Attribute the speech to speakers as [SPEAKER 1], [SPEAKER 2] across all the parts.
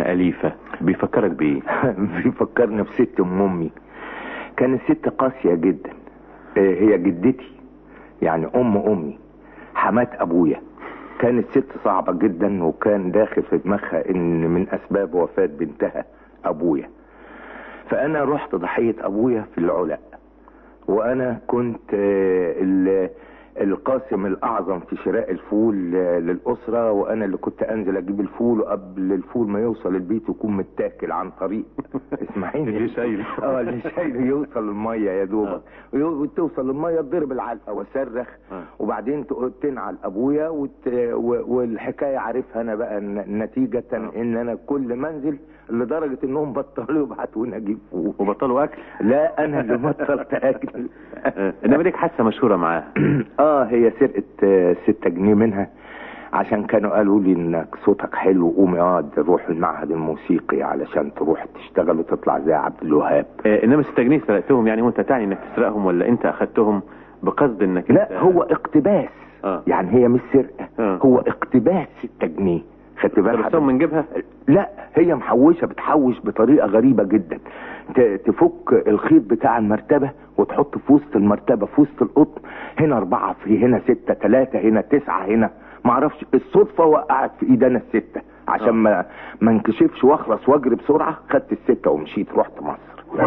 [SPEAKER 1] اسمها أليفة بيفكرك بإيه؟
[SPEAKER 2] بيفكرني بست ام امي كانت ست قاسية جدا آه، هي جدتي يعني ام امي حمات ابويا كانت ست صعبة جدا وكان داخل في دماغها ان من اسباب وفاة بنتها ابويا فانا رحت ضحية ابويا في العلاء وانا كنت آه، ال- القاسم الاعظم في شراء الفول آه، للاسره وانا اللي كنت انزل اجيب الفول وقبل الفول ما يوصل البيت يكون متاكل عن طريق اسماعيل
[SPEAKER 1] اللي شايله.
[SPEAKER 2] اه اللي شايله يوصل الميه يا دوبك
[SPEAKER 1] آه.
[SPEAKER 2] ويو- وتوصل الميه تضرب العلقه واصرخ
[SPEAKER 1] آه.
[SPEAKER 2] وبعدين تق- تنعل ابويا وت... و... والحكايه عارفها انا بقى ن- نتيجه
[SPEAKER 1] آه.
[SPEAKER 2] ان انا كل منزل لدرجه انهم بطلوا يبعتوني اجيب فول
[SPEAKER 1] وبطلوا أكل؟
[SPEAKER 2] لا انا اللي بطلت اكل
[SPEAKER 1] آه، إنما ليك حادثة مشهورة معاه
[SPEAKER 2] اه هي سرقت آه، ستة جنيه منها عشان كانوا قالوا لي انك صوتك حلو قومي اقعد روح المعهد الموسيقي علشان تروح تشتغل وتطلع زي عبد الوهاب
[SPEAKER 1] آه، إنما ستة جنيه سرقتهم يعني وأنت تعني إنك تسرقهم ولا أنت أخدتهم بقصد إنك
[SPEAKER 2] لا
[SPEAKER 1] أنت
[SPEAKER 2] هو اقتباس
[SPEAKER 1] آه.
[SPEAKER 2] يعني هي مش سرقة
[SPEAKER 1] آه.
[SPEAKER 2] هو اقتباس ستة جنيه خدت بالك
[SPEAKER 1] خلصتهم من جيبها؟
[SPEAKER 2] لا هي محوشة بتحوش بطريقة غريبة جدا ت- تفك الخيط بتاع المرتبة وتحط في وسط المرتبة في وسط القطن هنا أربعة في هنا ستة ثلاثة هنا تسعة هنا معرفش الصدفة وقعت في إيد أنا الستة عشان
[SPEAKER 1] آه.
[SPEAKER 2] ما ما انكشفش واخلص واجري بسرعة خدت الستة ومشيت رحت مصر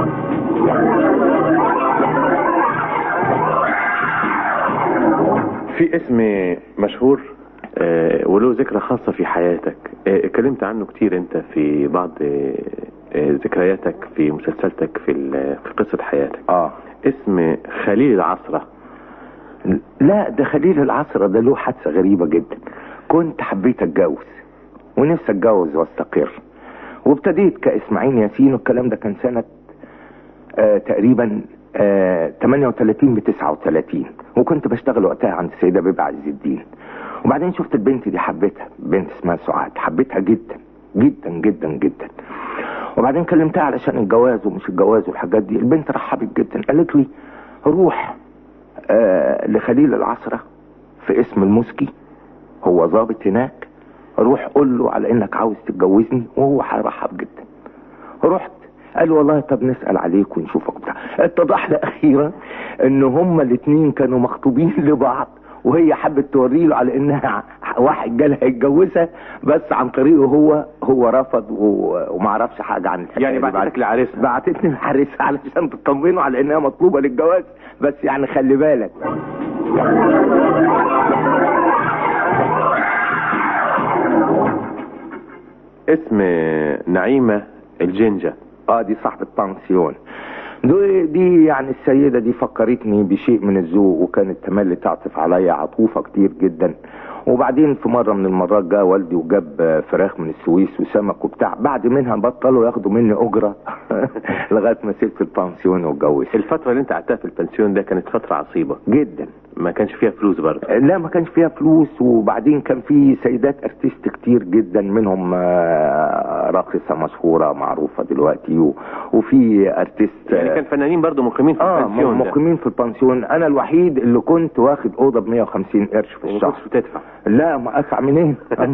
[SPEAKER 1] في اسم مشهور آه، وله ذكرى خاصة في حياتك آه، اتكلمت عنه كتير انت في بعض آه، آه، ذكرياتك في مسلسلتك في ال- في قصة حياتك
[SPEAKER 2] اه
[SPEAKER 1] اسم خليل العصرة
[SPEAKER 2] لا ده خليل العصر ده له حادثة غريبة جدا كنت حبيت اتجوز ونفسي اتجوز واستقر وابتديت كاسماعيل ياسين والكلام ده كان سنة آه تقريبا آه 38 ب 39 وكنت بشتغل وقتها عند السيدة بيبة عز الدين وبعدين شفت البنت دي حبيتها بنت اسمها سعاد حبيتها جدا جدا جدا جدا وبعدين كلمتها علشان الجواز ومش الجواز والحاجات دي البنت رحبت جدا قالت لي روح آه لخليل العصرة في اسم المسكي هو ظابط هناك روح قول له على انك عاوز تتجوزني وهو هيرحب جدا رحت قال والله طب نسأل عليك ونشوفك بتاع اتضح لي اخيرا ان هما الاتنين كانوا مخطوبين لبعض وهي حبت توري له على انها واحد جالها يتجوزها بس عن طريقه هو هو رفض و- وما عرفش حاجه عن الحكايه
[SPEAKER 1] يعني
[SPEAKER 2] دي بعد-
[SPEAKER 1] بعتتك لعريسها
[SPEAKER 2] بعتتني لحارسها علشان تطمنه على انها مطلوبه للجواز بس يعني خلي بالك
[SPEAKER 1] اسم نعيمة الجنجة
[SPEAKER 2] اه دي صاحبة بانسيون دي, دي يعني السيدة دي فكرتني بشيء من الذوق وكانت تملي تعطف عليا عطوفة كتير جدا وبعدين في مرة من المرات جاء والدي وجاب فراخ من السويس وسمك وبتاع بعد منها بطلوا ياخدوا مني أجرة لغاية ما سبت البانسيون واتجوزت
[SPEAKER 1] الفترة اللي انت قعدتها في البنسيون ده كانت فترة عصيبة
[SPEAKER 2] جدا
[SPEAKER 1] ما كانش فيها فلوس برضه
[SPEAKER 2] لا ما كانش فيها فلوس وبعدين كان في سيدات ارتست كتير جدا منهم آه، راقصة مشهورة معروفة دلوقتي و- وفي ارتست
[SPEAKER 1] يعني كان فنانين برضه مقيمين في
[SPEAKER 2] اه
[SPEAKER 1] البنسيون ده
[SPEAKER 2] مقيمين في البنسيون انا الوحيد اللي كنت واخد اوضه ب 150 قرش في
[SPEAKER 1] وما
[SPEAKER 2] الشهر
[SPEAKER 1] كنتش بتدفع
[SPEAKER 2] لا ما ادفع منين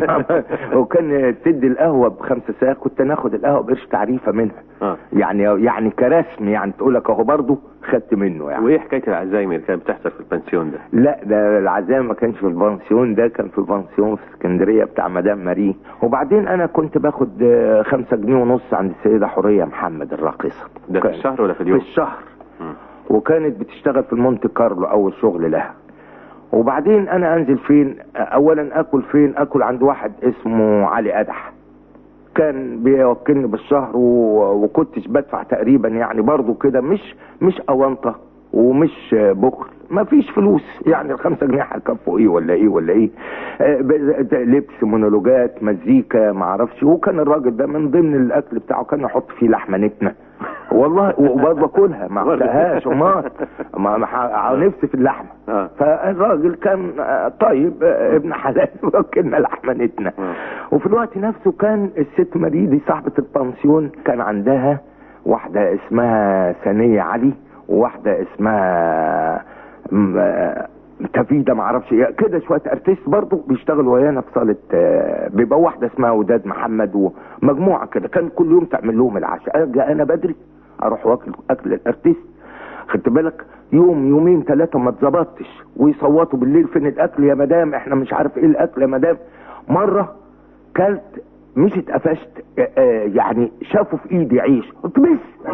[SPEAKER 2] وكان تدي القهوه بخمسة ساعة كنت ناخد القهوه بقرش تعريفه منها
[SPEAKER 1] اه
[SPEAKER 2] يعني يعني كرسم يعني تقول لك اهو برضه خدت منه يعني
[SPEAKER 1] وايه حكاية العزايم اللي كانت بتحصل في البنسيون ده
[SPEAKER 2] لا ده العزايم ما كانش في البنسيون ده كان في البنسيون في اسكندريه بتاع مدام ماري وبعدين انا كنت باخد آه، خمسة جنيه ونص عند السيده حوريه محمد الراقصه
[SPEAKER 1] ده في
[SPEAKER 2] كان-
[SPEAKER 1] الشهر ولا في
[SPEAKER 2] في
[SPEAKER 1] اليوم
[SPEAKER 2] الشهر
[SPEAKER 1] مم.
[SPEAKER 2] وكانت بتشتغل في المونte كارلو اول شغل لها وبعدين انا انزل فين اولا اكل فين اكل عند واحد اسمه علي قدح كان بيوكلني بالشهر و... وكنتش بدفع تقريبا يعني برضو كده مش مش اونطه ومش بخل ما فيش فلوس يعني الخمسة جنيه هيكفوا ايه ولا ايه ولا ايه آه، ب- لبس مونولوجات مزيكا معرفش وكان الراجل ده من ضمن الاكل بتاعه كان يحط فيه لحمه نتنه والله وبرضه باكلها ما اكلهاش امال ما ما ح- نفسي في اللحمه
[SPEAKER 1] اه
[SPEAKER 2] فالراجل كان آه، طيب آه، ابن حلال وكلنا لحمه نتنه
[SPEAKER 1] آه.
[SPEAKER 2] وفي الوقت نفسه كان الست مريدي صاحبة البنسيون كان عندها واحدة اسمها ثانية علي وواحدة اسمها م- آه، تفيده ما اعرفش ايه كده شويه ارتيست برضه بيشتغلوا ويانا في صاله آه، بيبقى واحده اسمها وداد محمد ومجموعه كده كان كل يوم تعمل لهم العشاء اجي انا بدري اروح واكل اكل الارتيست خدت بالك يوم يومين ثلاثه ما اتظبطتش ويصوتوا بالليل فين الاكل يا مدام احنا مش عارف ايه الاكل يا مدام مره كلت مش اتقفشت آه، آه، يعني شافوا في ايدي عيش قلت بس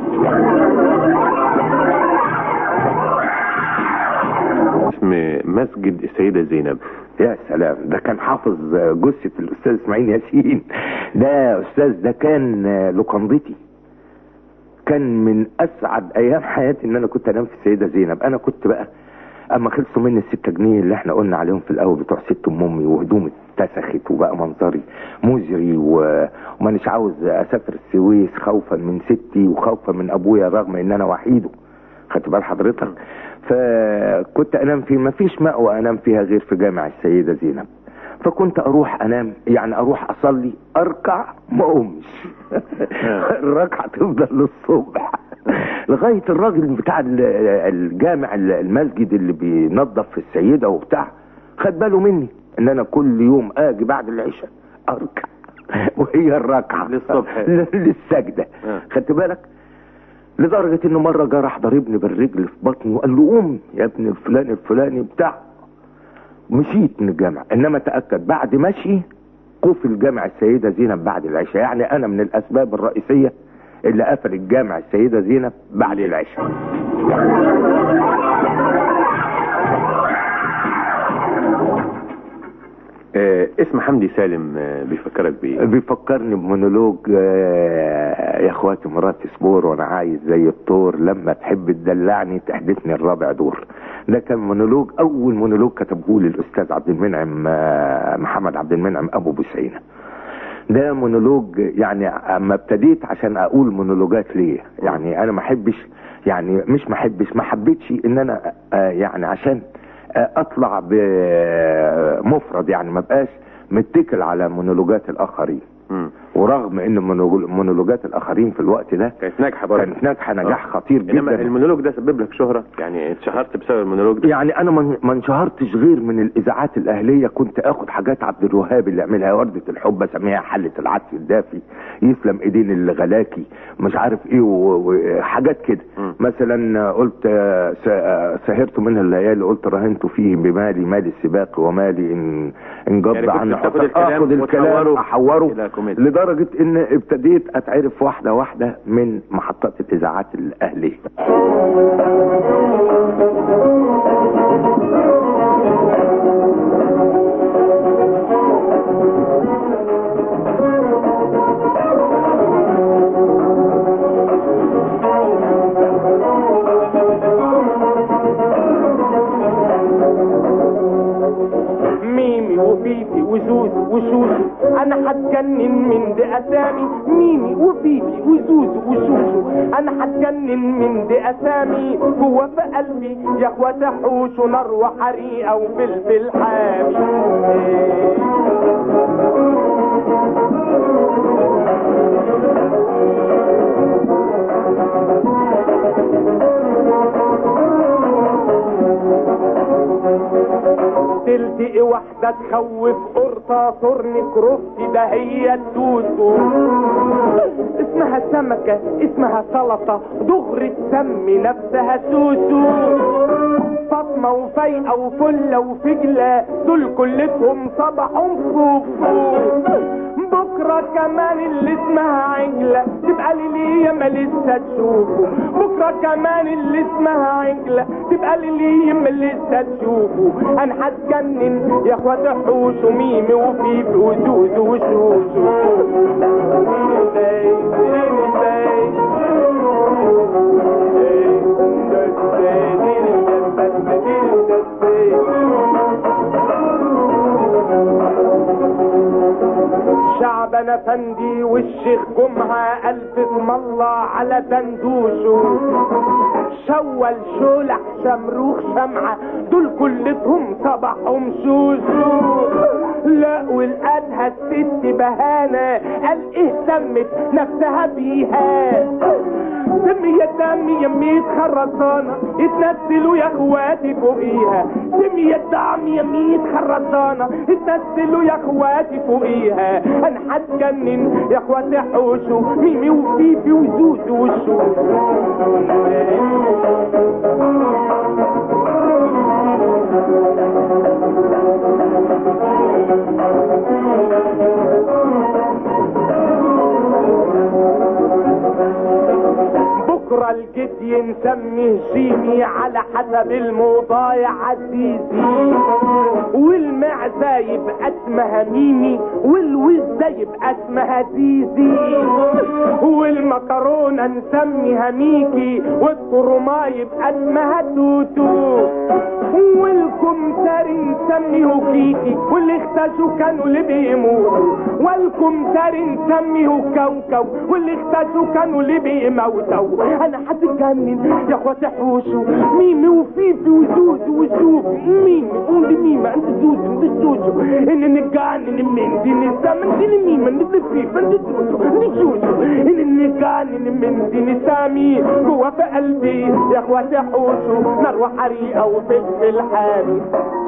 [SPEAKER 1] اسم مسجد السيدة زينب
[SPEAKER 2] يا سلام ده كان حافظ جثة الأستاذ إسماعيل ياسين ده أستاذ ده كان لقندتي كان من أسعد أيام حياتي إن أنا كنت أنام في السيدة زينب أنا كنت بقى أما خلصوا مني الستة جنيه اللي إحنا قلنا عليهم في الأول بتوع ست أم أمي وهدومي اتسخت وبقى منظري مزري و- ومانيش عاوز أسافر السويس خوفا من ستي وخوفا من أبويا رغم إن أنا وحيده خدت بال حضرتك فكنت انام في ما فيش مأوى انام فيها غير في جامع السيدة زينب فكنت اروح انام يعني اروح اصلي اركع ما اقومش الركعة تفضل للصبح لغاية الراجل بتاع ال- الجامع المسجد اللي بينظف في السيدة وبتاع خد باله مني ان انا كل يوم اجي بعد العشاء اركع وهي الركعة
[SPEAKER 1] للصبح.
[SPEAKER 2] للسجدة
[SPEAKER 1] آه.
[SPEAKER 2] خدت بالك لدرجة انه مرة جه راح ضربني بالرجل في بطني وقال له قوم يا ابن الفلاني الفلاني بتاع مشيت من الجامع انما تأكد بعد مشي قفل جامع السيدة زينب بعد العشاء يعني انا من الاسباب الرئيسية اللي قفل الجامع السيدة زينب بعد العشاء
[SPEAKER 1] آه اسم حمدي سالم آه بيفكرك بايه
[SPEAKER 2] بيفكرني بمونولوج آه، يا اخواتي مراتي سبور وانا عايز زي الطور لما تحب تدلعني تحدثني الرابع دور ده كان مونولوج اول مونولوج كتبه لي الاستاذ عبد المنعم آه، محمد عبد المنعم ابو بوسعينه ده مونولوج يعني اما ابتديت عشان اقول مونولوجات ليه يعني انا ما احبش يعني مش ما احبش ما حبيتش ان انا آه، يعني عشان آه، اطلع بمفرد يعني ما بقاش متكل على مونولوجات الاخرين
[SPEAKER 1] مم.
[SPEAKER 2] ورغم ان مونولو- مونولوجات الاخرين في الوقت ده
[SPEAKER 1] كانت ناجحه برضه
[SPEAKER 2] كانت ناجحه نجاح
[SPEAKER 1] آه.
[SPEAKER 2] خطير
[SPEAKER 1] انما
[SPEAKER 2] جدا
[SPEAKER 1] المونولوج ده سبب لك شهره يعني اتشهرت بسبب المونولوج ده
[SPEAKER 2] يعني انا ما ما انشهرتش غير من الاذاعات الاهليه كنت اخد حاجات عبد الوهاب اللي عملها ورده الحب اسميها حله العدس الدافي يسلم ايدين اللي غلاكي مش عارف ايه و- وحاجات كده
[SPEAKER 1] مم.
[SPEAKER 2] مثلا قلت آه، س- آه، سهرت منها الليالي قلت رهنت فيه بمالي مال السباق ومالي ان انجب
[SPEAKER 1] يعني كنت
[SPEAKER 2] عنه
[SPEAKER 1] بتاخد
[SPEAKER 2] عطر.
[SPEAKER 1] الكلام
[SPEAKER 2] اخد الكلام
[SPEAKER 1] وتحوره
[SPEAKER 2] احوره
[SPEAKER 1] إلى كوميديا.
[SPEAKER 2] لدرجه ان ابتديت اتعرف واحده واحده من محطات الاذاعات الاهليه
[SPEAKER 3] ميمي وفيفي وزوز وشوشو انا هتجنن من دي اسامي ميمي وفيفي وزوز وشوشو انا هتجنن من دي اسامي جوا في قلبي يا اخوات حوش ونار وحريقه وفلفل حامي تلتقي واحدة تخوف قرطة صرن كروفتي ده هي الدوسو اسمها سمكة اسمها سلطة دغري تسمي نفسها سوسو فاطمة وفايقة وفلة وفجلة دول كلتهم صبحهم فوفو بكرة كمان اللي اسمها عجلة تبقى لي ليه ما لسه تشوفه بكرة كمان اللي اسمها عجلة تبقى لي ليه ما لسه تشوفه انا هتجنن يا اخوات حوش وميمي وفيفي وزوز وشوشو شعبان افندي والشيخ جمعة الف اسم الله على دندوشه شول شولح شمروخ شمعة دول كلتهم صباحهم شوشو لا ولقتها الست بهانة قال ايه سمت نفسها بيها سمي يا دمي يميت خرطانة اتنزلوا يا اخواتي فوقيها سمي يا دمي يميت خرطانة اتنزلوا يا اخواتي فوقيها انا هتجنن يا اخواتي حوشوا ميمي وفيفي وزوزو وشوشو بكرة الجد نسميه جيمي على حسب الموضة يا عزيزي والمعزة يبقى اسمها ميمي والوزة يبقى اسمها زيزي والمكرونة نسميها ميكي والكرما يبقى اسمها توتو والكمثري نسميه كيكي واللي اختشوا كانوا اللي بيموتوا والكمثري نسميه كوكو واللي اختشوا كانوا اللي بيموتوا انا هتجنن يا اخواتي حوشوا ميمي وفيفي وزوزو وشوف ميمي قولي ميمي انت زوزو انت زوزو ان نجنن من دي نسام دي ميمي انت فيفي انت زوزو انت زوزو ان نجنن من دي نسامي جوا في قلبي يا اخواتي حوشوا نار وحريقه وفلفل حامي